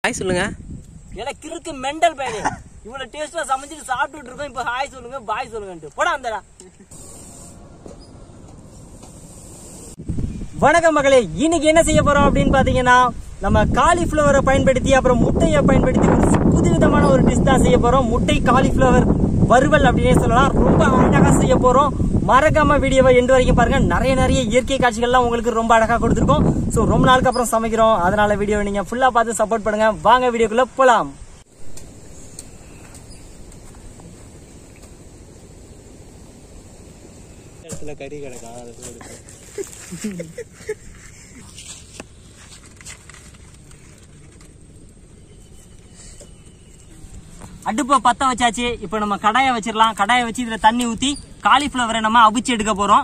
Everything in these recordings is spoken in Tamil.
ஹாய் சொல்லுங்க எனக்கு கிறுக்கு மெண்டல் பேனு இவ்வளவு டேஸ்டா சமைச்சிட்டு சாப்பிட்டுட்டு இருக்கோம் இப்ப ஹாய் சொல்லுங்க பாய் சொல்லுங்கன்ட்டு போடா அந்தடா வணக்கம் மகளே இன்னைக்கு என்ன செய்ய போறோம் அப்படின்னு பாத்தீங்கன்னா நம்ம காலிஃபிளவரை பயன்படுத்தி அப்புறம் முட்டையை பயன்படுத்தி ஒரு புதுவிதமான ஒரு டிஷ் தான் செய்ய போறோம் முட்டை காலிஃபிளவர் வறுவல் அப்படின்னே சொல்லலாம் ரொம்ப அழகா செய்ய போறோம் மறக்காம வீடியோவை எண்டு வரைக்கும் பாருங்க நிறைய நிறைய இயற்கை காட்சிகள்லாம் உங்களுக்கு ரொம்ப அழகா கொடுத்துருக்கோம் ஸோ ரொம்ப நாளுக்கு அப்புறம் சமைக்கிறோம் அதனால வீடியோவை நீங்க ஃபுல்லா பார்த்து சப்போர்ட் பண்ணுங்க வாங்க வீடியோக்குள்ள போலாம் இடத்துல கறி கிடக்கா அதை எடுத்து அடுப்பை பத்த வச்சாச்சு இப்போ நம்ம கடாயை வச்சிடலாம் கடாயை வச்சு இதுல தண்ணி ஊத்தி காலிஃபிளவரை நம்ம அவிச்சு எடுக்க போறோம்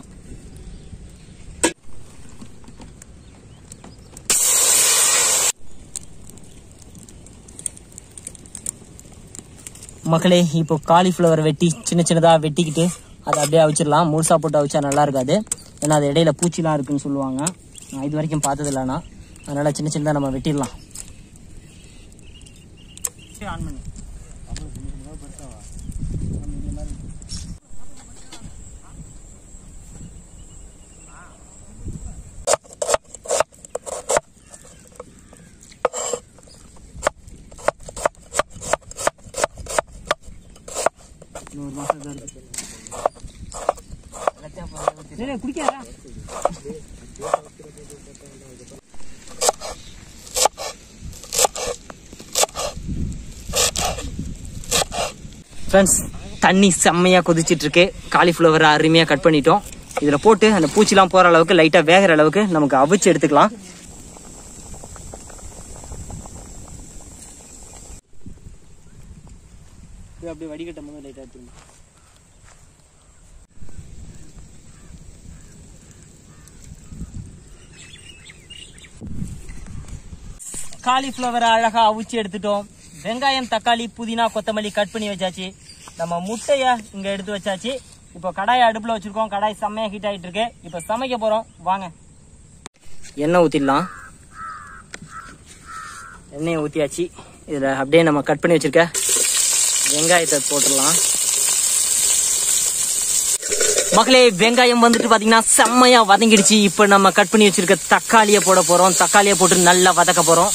மக்களே இப்போ காலிஃப்ளவர் வெட்டி சின்ன சின்னதா வெட்டிக்கிட்டு அதை அப்படியே அவிச்சிடலாம் முழுசா போட்டு அவிச்சா நல்லா இருக்காது ஏன்னா அது இடையில பூச்சிலாம் இருக்குன்னு சொல்லுவாங்க நான் இது வரைக்கும் பார்த்தது இல்லைண்ணா அதனால சின்ன சின்னதா நம்ம வெட்டிடலாம் ஆன் பண்ணு நூறு மாசம் தான் இருக்கு டேய், குடிக்காதா ஃப்ரெண்ட்ஸ் தண்ணி செம்மையா கொதிச்சிட்டு இருக்கு காலிஃப்ளவர் அருமையா கட் பண்ணிட்டோம் இதுல போட்டு அந்த பூச்சிலாம் போற அளவுக்கு லைட்டா வேகிற அளவுக்கு நமக்கு அவிச்சு எடுத்துக்கலாம் இது அப்படியே வடிகட்டும் போது லைட்டா எடுத்துக்கணும் காலிஃப்ளவரை அழகா அவிச்சு எடுத்துட்டோம் வெங்காயம் தக்காளி புதினா கொத்தமல்லி கட் பண்ணி வச்சாச்சு நம்ம முட்டைய இங்க எடுத்து வச்சாச்சு இப்போ கடாயை அடுப்புல வச்சிருக்கோம் கடாய் செம்மையா ஹீட் ஆயிட்டு இருக்கு இப்போ சமைக்க போறோம் வாங்க எண்ணெய் ஊத்திடலாம் எண்ணெயை ஊத்தியாச்சு இதுல அப்படியே நம்ம கட் பண்ணி வச்சிருக்க வெங்காயத்தை போட்டுடலாம் மக்களே வெங்காயம் வந்துட்டு பாத்தீங்கன்னா செம்மையா வதங்கிடுச்சு இப்ப நம்ம கட் பண்ணி வச்சிருக்க தக்காளிய போட போறோம் தக்காளிய போட்டு நல்லா வதக்க போறோம்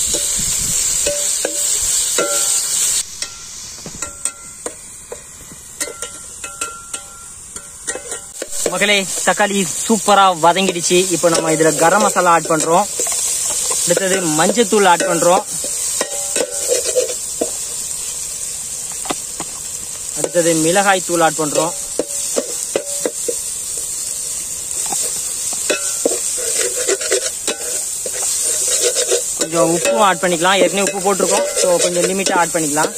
மக்களே தக்காளி சூப்பரா வதங்கிடுச்சு இப்போ நம்ம இதுல கரம் மசாலா ஆட் பண்றோம் அடுத்தது மஞ்சத்தூள் ஆட் பண்றோம் அடுத்தது மிளகாய் தூள் ஆட் பண்றோம் கொஞ்சம் உப்பும் ஆட் பண்ணிக்கலாம் ஏற்கனவே உப்பு போட்டிருக்கோம் ஸோ கொஞ்சம் லிமிட்டாக ஆட் பண்ணிக்கலாம்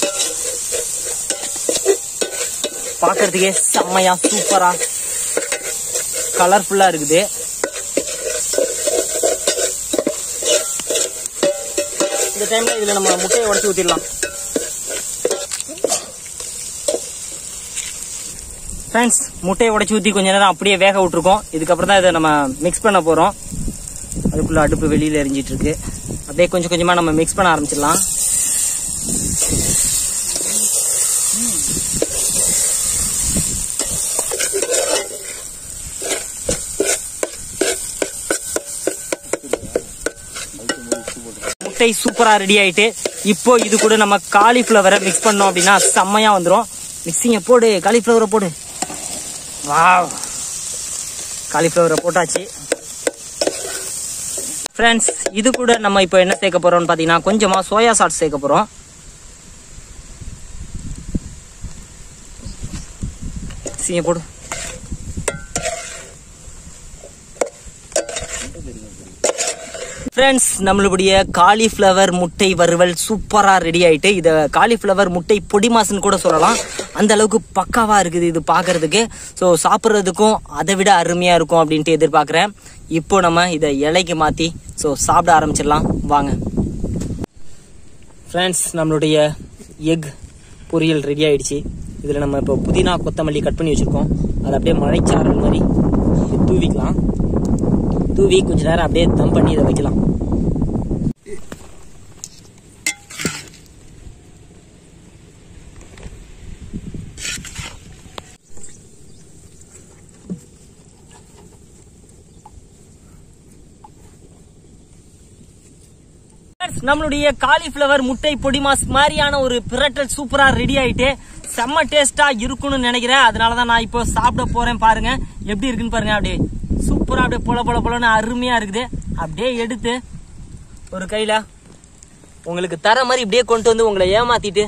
பார்க்கறதுக்கே செம்மையா சூப்பரா கலர்ஃபுல்லா இருக்குது இந்த டைம்ல இதுல நம்ம முட்டையை உடச்சி ஊத்திடலாம் ஃப்ரெண்ட்ஸ் முட்டையை உடைச்சி ஊற்றி கொஞ்ச நேரம் அப்படியே வேக விட்டுருக்கோம் இதுக்கப்புறம் தான் இதை நம்ம மிக்ஸ் பண்ண போகிறோம் அதுக்குள்ள அடுப்பு வெளியில் எரிஞ்சிட்டு இருக்கு அப்படியே கொஞ்சம் கொஞ்சமாக நம்ம மிக்ஸ் பண்ண ஆரம்பிச்சிடலாம் முட்டை சூப்பரா ரெடி ஆயிட்டு இப்போ இது கூட நம்ம காலிஃப்ளவரை மிக்ஸ் பண்ணோம் அப்படின்னா செம்மையா வந்துடும் மிக்சிங்க போடு காலிஃப்ளவரை போடு வாவ் காலிஃப்ளவரை போட்டாச்சு ஃப்ரெண்ட்ஸ் இது கூட நம்ம இப்போ என்ன சேர்க்க போறோம்னு பார்த்தீங்கன்னா கொஞ்சமா சோயா சாஸ் சேர்க்க போறோம் மிக்சிங்க போடு ஃப்ரெண்ட்ஸ் நம்மளுடைய காலிஃப்ளவர் முட்டை வறுவல் சூப்பரா ரெடி ஆயிட்டு இத காலிஃப்ளவர் முட்டை பொடி மாசுன்னு கூட சொல்லலாம் அந்த அளவுக்கு பக்காவா இருக்குது இது பார்க்கிறதுக்கு ஸோ சாப்பிட்றதுக்கும் அதை விட அருமையா இருக்கும் அப்படின்ட்டு எதிர்பார்க்குறேன் இப்போ நம்ம இதை இலைக்கு மாத்தி ஸோ சாப்பிட ஆரம்பிச்சிடலாம் வாங்க ஃப்ரெண்ட்ஸ் நம்மளுடைய எக் பொரியல் ரெடி ஆயிடுச்சு இதில் நம்ம இப்போ புதினா கொத்தமல்லி கட் பண்ணி வச்சுருக்கோம் அதை அப்படியே மழைச்சாரல் மாதிரி தூவிக்கலாம் தூவி கொஞ்ச நேரம் அப்படியே தம் பண்ணி இதை வைக்கலாம் நம்மளுடைய காலிஃப்ளவர் முட்டை பொடி மாஸ் மாதிரியான ஒரு பிரட்டல் சூப்பரா ரெடி ஆயிட்டு செம்ம டேஸ்டா இருக்கும்னு நினைக்கிறேன் அதனால தான் நான் இப்போ சாப்பிட போறேன் பாருங்க எப்படி இருக்குன்னு பாருங்க அப்படியே சூப்பரா அப்படியே பொல பொல பொலன்னு அருமையா இருக்குது அப்படியே எடுத்து ஒரு கையில உங்களுக்கு தர மாதிரி இப்படியே கொண்டு வந்து உங்களை ஏமாத்திட்டு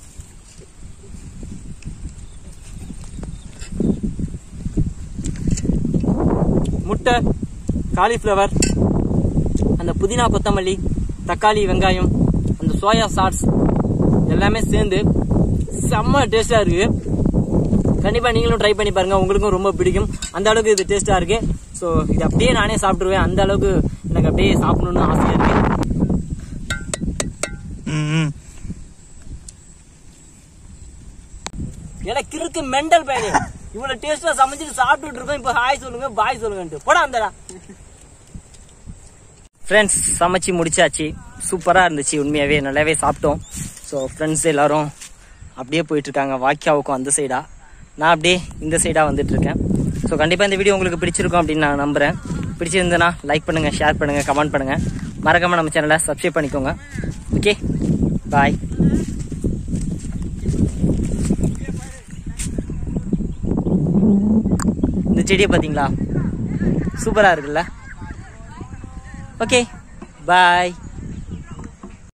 முட்டை காலிஃப்ளவர் அந்த புதினா கொத்தமல்லி தக்காளி வெங்காயம் அந்த சோயா சாஸ் எல்லாமே சேர்ந்து செம்ம டேஸ்டா இருக்கு கண்டிப்பா நீங்களும் ட்ரை பண்ணி பாருங்க உங்களுக்கும் ரொம்ப பிடிக்கும் அந்த அளவுக்கு இது டேஸ்டா இருக்கு ஸோ இது அப்படியே நானே சாப்பிட்டுருவேன் அந்த அளவுக்கு எனக்கு அப்படியே சாப்பிடணும்னு ஆசையா இருக்கு எனக்கு இருக்கு மெண்டல் பையனே இவ்வளவு டேஸ்டா சமைச்சிட்டு சாப்பிட்டுட்டு இருக்கோம் இப்போ ஹாய் சொல்லுங்க பாய் சொல்லுங்கன்ட்டு போடா அந்தடா ஃப்ரெண்ட்ஸ் சமைச்சு முடிச்சாச்சு சூப்பராக இருந்துச்சு உண்மையாகவே நல்லாவே சாப்பிட்டோம் ஸோ ஃப்ரெண்ட்ஸ் எல்லாரும் அப்படியே போயிட்டு இருக்காங்க வாக்கியாவுக்கும் அந்த சைடா நான் அப்படியே இந்த சைடாக வந்துட்டு இருக்கேன் ஸோ கண்டிப்பாக இந்த வீடியோ உங்களுக்கு பிடிச்சிருக்கும் அப்படின்னு நான் நம்புறேன் பிடிச்சிருந்ததுன்னா லைக் பண்ணுங்கள் ஷேர் பண்ணுங்கள் கமெண்ட் பண்ணுங்கள் மறக்காமல் நம்ம சேனலை சப்ஸ்கிரைப் பண்ணிக்கோங்க ஓகே பாய் இந்த செடியை பார்த்தீங்களா சூப்பராக இருக்குல்ல ஓகே பாய்